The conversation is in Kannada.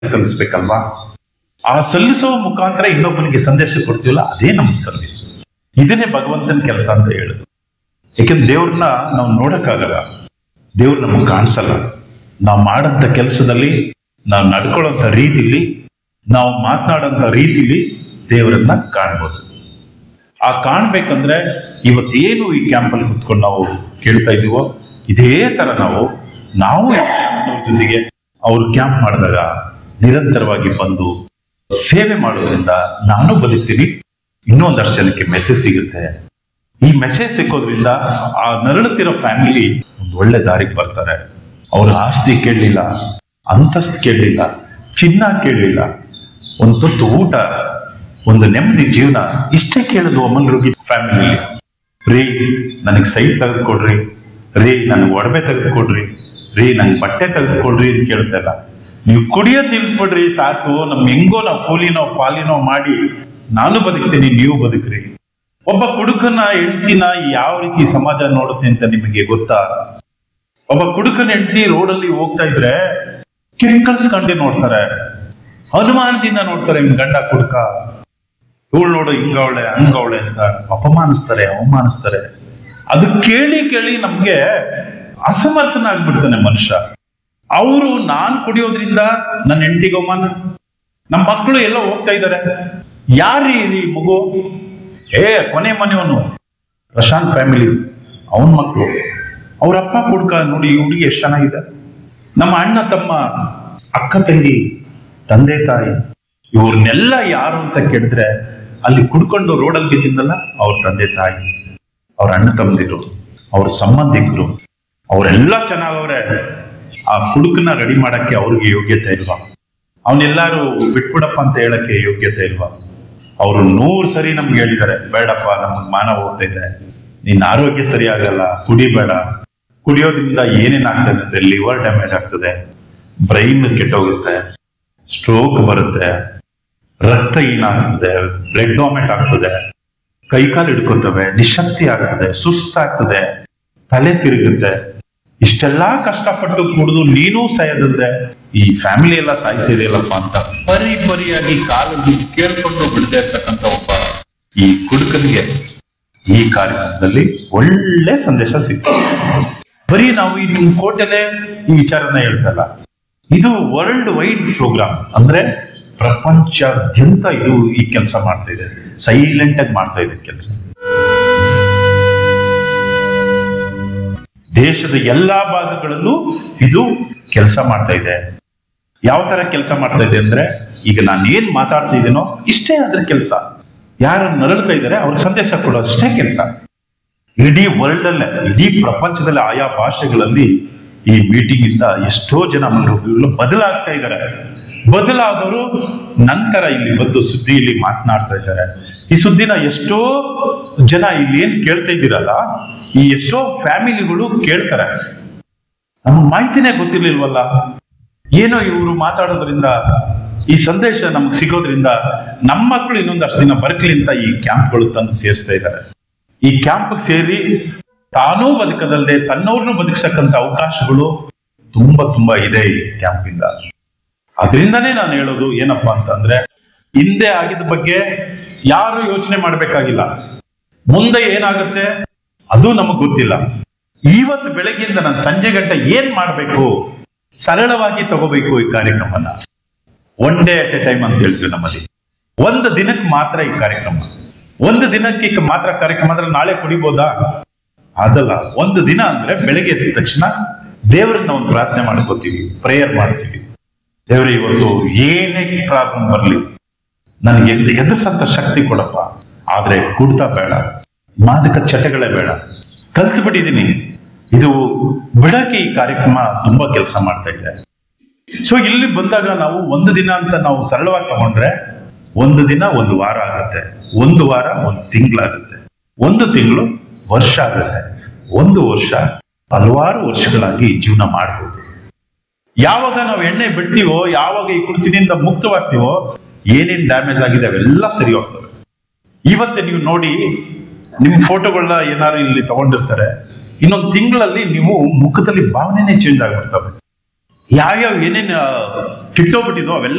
ಸಲ್ಲಿಸ್ಬೇಕಲ್ವಾ ಆ ಸಲ್ಲಿಸೋ ಮುಖಾಂತರ ಇನ್ನೊಬ್ಬನಿಗೆ ಸಂದೇಶ ಕೊಡ್ತೀವಲ್ಲ ಅದೇ ನಮ್ಮ ಸರ್ವಿಸ್ ಇದನ್ನೇ ಭಗವಂತನ ಕೆಲಸ ಅಂತ ಹೇಳುದು ಯಾಕೆಂದ್ರೆ ದೇವ್ರನ್ನ ನಾವು ನೋಡಕ್ಕಾಗಲ್ಲ ದೇವ್ರು ನಮಗೆ ಕಾಣಿಸಲ್ಲ ನಾವು ಮಾಡಂತ ಕೆಲಸದಲ್ಲಿ ನಾವು ನಡ್ಕೊಳ್ಳೋಂಥ ರೀತಿಲಿ ನಾವು ಮಾತನಾಡೋಂಥ ರೀತಿಲಿ ದೇವರನ್ನ ಕಾಣ್ಬೋದು ಆ ಕಾಣ್ಬೇಕಂದ್ರೆ ಇವತ್ತೇನು ಈ ಕ್ಯಾಂಪಲ್ಲಿ ಕುತ್ಕೊಂಡು ನಾವು ಕೇಳ್ತಾ ಇದೀವೋ ಇದೇ ತರ ನಾವು ನಾವು ಈ ಕ್ಯಾಂಪ್ನವ್ರ ಜೊತೆಗೆ ಅವ್ರು ಕ್ಯಾಂಪ್ ಮಾಡಿದಾಗ ನಿರಂತರವಾಗಿ ಬಂದು ಸೇವೆ ಮಾಡೋದ್ರಿಂದ ನಾನು ಬದುಕ್ತೀನಿ ಇನ್ನೂ ಒಂದಷ್ಟು ಜನಕ್ಕೆ ಮೆಸೇಜ್ ಸಿಗುತ್ತೆ ಈ ಮೆಸೇಜ್ ಸಿಕ್ಕೋದ್ರಿಂದ ಆ ನರಳುತ್ತಿರೋ ಫ್ಯಾಮಿಲಿ ಒಂದು ಒಳ್ಳೆ ದಾರಿಗೆ ಬರ್ತಾರೆ ಅವ್ರ ಆಸ್ತಿ ಕೇಳಲಿಲ್ಲ ಅಂತಸ್ತು ಕೇಳಲಿಲ್ಲ ಚಿನ್ನ ಕೇಳಲಿಲ್ಲ ಒಂದು ತುತ್ತು ಊಟ ಒಂದು ನೆಮ್ಮದಿ ಜೀವನ ಇಷ್ಟೇ ಕೇಳೋದು ಅಮಂಗರುಗಿ ಫ್ಯಾಮಿಲಿ ರೀ ನನಗೆ ಸೈಟ್ ತೆಗೆದುಕೊಡ್ರಿ ರೀ ನನಗೆ ಒಡವೆ ತೆಗೆದುಕೊಡ್ರಿ ರೀ ನಂಗೆ ಬಟ್ಟೆ ತೆಗೆದುಕೊಡ್ರಿ ಅಂತ ಕೇಳ್ತಾ ಇಲ್ಲ ನೀವು ಕುಡಿಯೋದ್ ನಿಲ್ಸ್ಬಿಡ್ರಿ ಸಾಕು ನಮ್ ಹೆಂಗೋ ನಾವು ಕೂಲಿನೋ ಪಾಲಿನೋ ಮಾಡಿ ನಾನು ಬದುಕ್ತೀನಿ ನೀವು ಬದುಕ್ರಿ ಒಬ್ಬ ಕುಡುಕನ ಹೆಂಡ್ತಿನ ಯಾವ ರೀತಿ ಸಮಾಜ ನೋಡುತ್ತೆ ಅಂತ ನಿಮಗೆ ಗೊತ್ತಾ ಒಬ್ಬ ಕುಡುಕನ ಹೆಂಡತಿ ರೋಡಲ್ಲಿ ಹೋಗ್ತಾ ಇದ್ರೆ ಕಿಂಕಳ್ಸ್ಕೊಂಡೆ ನೋಡ್ತಾರೆ ಅನುಮಾನದಿಂದ ನೋಡ್ತಾರೆ ನಿಮ್ ಗಂಡ ಕುಡುಕ ಇವಳು ನೋಡು ಹಿಂಗವಳೆ ಹಂಗವಳೆ ಅಂತ ಅಪಮಾನಿಸ್ತಾರೆ ಅವಮಾನಿಸ್ತಾರೆ ಅದು ಕೇಳಿ ಕೇಳಿ ನಮ್ಗೆ ಅಸಮರ್ಥನ ಆಗ್ಬಿಡ್ತಾನೆ ಮನುಷ್ಯ ಅವರು ನಾನ್ ಕುಡಿಯೋದ್ರಿಂದ ನನ್ನ ಹೆಂಡತಿಗೆ ಅವಮಾನ ನಮ್ಮ ಮಕ್ಕಳು ಎಲ್ಲ ಹೋಗ್ತಾ ಇದ್ದಾರೆ ಯಾರೀ ಈ ಮಗು ಏ ಕೊನೆ ಮನೆಯವನು ಪ್ರಶಾಂತ್ ಫ್ಯಾಮಿಲಿ ಅವನ್ ಮಕ್ಕಳು ಅವ್ರ ಅಪ್ಪ ಕುಡ್ಕ ನೋಡಿ ಈ ಹುಡುಗಿ ಎಷ್ಟು ಚೆನ್ನಾಗಿದೆ ನಮ್ಮ ಅಣ್ಣ ತಮ್ಮ ಅಕ್ಕ ತಂಗಿ ತಂದೆ ತಾಯಿ ಇವ್ರನ್ನೆಲ್ಲ ಯಾರು ಅಂತ ಕೇಳಿದ್ರೆ ಅಲ್ಲಿ ಕುಡ್ಕೊಂಡು ರೋಡಲ್ಲಿ ಬಿದ್ದಿದ್ದಲ್ಲ ಅವ್ರ ತಂದೆ ತಾಯಿ ಅವ್ರ ಅಣ್ಣ ತಮ್ಮದಿರು ಅವ್ರ ಸಂಬಂಧಿಕರು ಅವರೆಲ್ಲ ಚೆನ್ನಾಗವ್ರೆ ಆ ಕುಡುಕನ ರೆಡಿ ಮಾಡಕ್ಕೆ ಅವ್ರಿಗೆ ಯೋಗ್ಯತೆ ಇಲ್ವಾ ಅವನ್ನೆಲ್ಲಾರು ಬಿಟ್ಬಿಡಪ್ಪ ಅಂತ ಹೇಳಕ್ಕೆ ಯೋಗ್ಯತೆ ಇಲ್ವಾ ಅವರು ನೂರ್ ಸರಿ ನಮ್ಗೆ ಹೇಳಿದ್ದಾರೆ ಬೇಡಪ್ಪ ನಮಗ್ ಮಾನ ಹೋಗ್ತಾ ಇದೆ ನಿನ್ನ ಆರೋಗ್ಯ ಸರಿ ಆಗಲ್ಲ ಕುಡಿಬೇಡ ಕುಡಿಯೋದ್ರಿಂದ ಏನೇನ್ ಆಗ್ತದೆ ಅಂದ್ರೆ ಲಿವರ್ ಡ್ಯಾಮೇಜ್ ಆಗ್ತದೆ ಬ್ರೈನ್ ಕೆಟ್ಟೋಗುತ್ತೆ ಸ್ಟ್ರೋಕ್ ಬರುತ್ತೆ ರಕ್ತಹೀನ ಆಗ್ತದೆ ಬ್ಲಡ್ ವಾಮಿಟ್ ಆಗ್ತದೆ ಕೈಕಾಲು ಹಿಡ್ಕೊತವೆ ನಿಶಕ್ತಿ ಆಗ್ತದೆ ಸುಸ್ತಾಗ್ತದೆ ತಲೆ ತಿರುಗುತ್ತೆ ಇಷ್ಟೆಲ್ಲಾ ಕಷ್ಟಪಟ್ಟು ಕುಡಿದು ನೀನೂ ಸಾಯದಂದ್ರೆ ಈ ಫ್ಯಾಮಿಲಿ ಎಲ್ಲ ಸಾಯ್ತಿದೆಯಲ್ಲಪ್ಪ ಅಂತ ಪರಿ ಪರಿಯಾಗಿ ಕಾಲಲ್ಲಿ ಕೇಳ್ಕೊಂಡು ಬಿಡದೆ ಇರ್ತಕ್ಕಂಥ ಒಬ್ಬ ಈ ಕುಡುಕನಿಗೆ ಈ ಕಾರ್ಯಕ್ರಮದಲ್ಲಿ ಒಳ್ಳೆ ಸಂದೇಶ ಸಿಕ್ತು ಬರೀ ನಾವು ಈ ನಿಮ್ ಕೋಟೆಲೆ ಈ ವಿಚಾರನ ಹೇಳ್ತಲ್ಲ ಇದು ವರ್ಲ್ಡ್ ವೈಡ್ ಪ್ರೋಗ್ರಾಮ್ ಅಂದ್ರೆ ಪ್ರಪಂಚಾದ್ಯಂತ ಇದು ಈ ಕೆಲಸ ಮಾಡ್ತಾ ಇದೆ ಸೈಲೆಂಟ್ ಆಗಿ ಮಾಡ್ತಾ ಇದೆ ಕೆಲಸ ದೇಶದ ಎಲ್ಲಾ ಭಾಗಗಳಲ್ಲೂ ಇದು ಕೆಲಸ ಮಾಡ್ತಾ ಇದೆ ಯಾವ ತರ ಕೆಲಸ ಮಾಡ್ತಾ ಇದೆ ಅಂದ್ರೆ ಈಗ ನಾನು ಏನ್ ಮಾತಾಡ್ತಾ ಇದ್ದೀನೋ ಇಷ್ಟೇ ಅದ್ರ ಕೆಲಸ ಯಾರು ನರಳ್ತಾ ಇದ್ದಾರೆ ಅವ್ರಿಗೆ ಸಂದೇಶ ಕೊಡೋದು ಅಷ್ಟೇ ಕೆಲಸ ಇಡೀ ವರ್ಲ್ಡ್ ಅಲ್ಲೇ ಇಡೀ ಪ್ರಪಂಚದಲ್ಲಿ ಆಯಾ ಭಾಷೆಗಳಲ್ಲಿ ಈ ಮೀಟಿಂಗ್ ಇಂದ ಎಷ್ಟೋ ಜನ ಮನೋರೋಗಿಗಳು ಬದಲಾಗ್ತಾ ಇದ್ದಾರೆ ಬದಲಾದವರು ನಂತರ ಇಲ್ಲಿ ಬಂದು ಸುದ್ದಿಯಲ್ಲಿ ಮಾತನಾಡ್ತಾ ಇದ್ದಾರೆ ಈ ಸುದ್ದಿನ ಎಷ್ಟೋ ಜನ ಇಲ್ಲಿ ಏನ್ ಕೇಳ್ತಾ ಇದ್ದೀರಲ್ಲ ಈ ಎಷ್ಟೋ ಫ್ಯಾಮಿಲಿಗಳು ಕೇಳ್ತಾರೆ ನಮ್ಗೆ ಮಾಹಿತಿನೇ ಗೊತ್ತಿರ್ಲಿಲ್ವಲ್ಲ ಏನೋ ಇವರು ಮಾತಾಡೋದ್ರಿಂದ ಈ ಸಂದೇಶ ನಮ್ಗೆ ಸಿಗೋದ್ರಿಂದ ನಮ್ಮ ಮಕ್ಕಳು ಇನ್ನೊಂದಷ್ಟು ದಿನ ಬರ್ಕಲಿ ಅಂತ ಈ ಕ್ಯಾಂಪ್ಗಳು ತಂದು ಸೇರಿಸ್ತಾ ಇದ್ದಾರೆ ಈ ಕ್ಯಾಂಪ್ ಸೇರಿ ತಾನೂ ಬದುಕದಲ್ಲದೆ ತನ್ನವ್ರನ್ನೂ ಬದುಕ್ಸಕ್ಕಂತ ಅವಕಾಶಗಳು ತುಂಬಾ ತುಂಬಾ ಇದೆ ಈ ಕ್ಯಾಂಪ್ ಇಂದ ಅದರಿಂದನೇ ನಾನು ಹೇಳೋದು ಏನಪ್ಪಾ ಅಂತಂದ್ರೆ ಹಿಂದೆ ಆಗಿದ ಬಗ್ಗೆ ಯಾರು ಯೋಚನೆ ಮಾಡ್ಬೇಕಾಗಿಲ್ಲ ಮುಂದೆ ಏನಾಗುತ್ತೆ ಅದು ನಮಗ್ ಗೊತ್ತಿಲ್ಲ ಇವತ್ತು ಬೆಳಗ್ಗೆಯಿಂದ ನಾನು ಸಂಜೆ ಗಂಟೆ ಏನ್ ಮಾಡ್ಬೇಕು ಸರಳವಾಗಿ ತಗೋಬೇಕು ಈ ಕಾರ್ಯಕ್ರಮನ one day at a time ಅಂತ ಹೇಳ್ತೀವಿ ನಮ್ಮಲ್ಲಿ ಒಂದು ದಿನಕ್ಕೆ ಮಾತ್ರ ಈ ಕಾರ್ಯಕ್ರಮ ಒಂದು ದಿನಕ್ಕೆ ಈಗ ಮಾತ್ರ ಕಾರ್ಯಕ್ರಮ ಅಂದ್ರೆ ನಾಳೆ ಕುಡಿಬೋದಾ ಅದಲ್ಲ ಒಂದು ದಿನ ಅಂದ್ರೆ ಬೆಳಗ್ಗೆ ಎದ್ದ ತಕ್ಷಣ ದೇವರನ್ನ ಒಂದು ಪ್ರಾರ್ಥನೆ ಮಾಡ್ಕೋತೀವಿ ಪ್ರೇಯರ್ ಮಾಡ್ತೀವಿ ದೇವ್ರೆ ಇವತ್ತು ಏನೇ ಪ್ರಾಬ್ಲಮ್ ಬರ್ಲಿ ನನಗೆ ಎದ್- ಎದುರ್ಸಂತ ಶಕ್ತಿ ಕೊಡಪ್ಪ ಆದ್ರೆ ಕುಡ್ತಾ ಬೇಡ ಮಾದಕ ಚಟಗಳೇ ಬೇಡ ಕಲ್ತು ಬಿಟ್ಟಿದ್ದೀನಿ ಇದು ಬಿಡಕ್ಕೆ ಈ ಕಾರ್ಯಕ್ರಮ ತುಂಬಾ ಕೆಲಸ ಮಾಡ್ತಾ ಇದೆ ಸೊ ಇಲ್ಲಿ ಬಂದಾಗ ನಾವು ಒಂದು ದಿನ ಅಂತ ನಾವು ಸರಳವಾಗಿ ತಗೊಂಡ್ರೆ ಒಂದು ದಿನ ಒಂದು ವಾರ ಆಗುತ್ತೆ ಒಂದು ವಾರ ಒಂದು ತಿಂಗಳಾಗುತ್ತೆ ಒಂದು ತಿಂಗಳು ವರ್ಷ ಆಗುತ್ತೆ ಒಂದು ವರ್ಷ ಹಲವಾರು ವರ್ಷಗಳಾಗಿ ಜೀವನ ಮಾಡ್ಬೋದು ಯಾವಾಗ ನಾವು ಎಣ್ಣೆ ಬಿಡ್ತೀವೋ ಯಾವಾಗ ಈ ಕುರ್ಚಿನಿಂದ ಮುಕ್ತವಾಗ್ತೀವೋ ಏನೇನ್ ಡ್ಯಾಮೇಜ್ ಆಗಿದೆ ಅವೆಲ್ಲ ಸರಿ ಹೋಗ್ತವೆ ಇವತ್ತೇ ನೀವು ನೋಡಿ ನಿಮ್ ಫೋಟೋಗಳನ್ನ ಏನಾದ್ರು ಇಲ್ಲಿ ತಗೊಂಡಿರ್ತಾರೆ ಇನ್ನೊಂದು ತಿಂಗಳಲ್ಲಿ ನೀವು ಮುಖದಲ್ಲಿ ಭಾವನೆನೇ ಚೇಂಜ್ ಆಗ್ಬಿಡ್ತವೆ ಯಾವ್ಯಾವ ಏನೇನು ಕಿಟ್ಟೋಗ್ಬಿಟ್ಟಿದೋ ಅವೆಲ್ಲ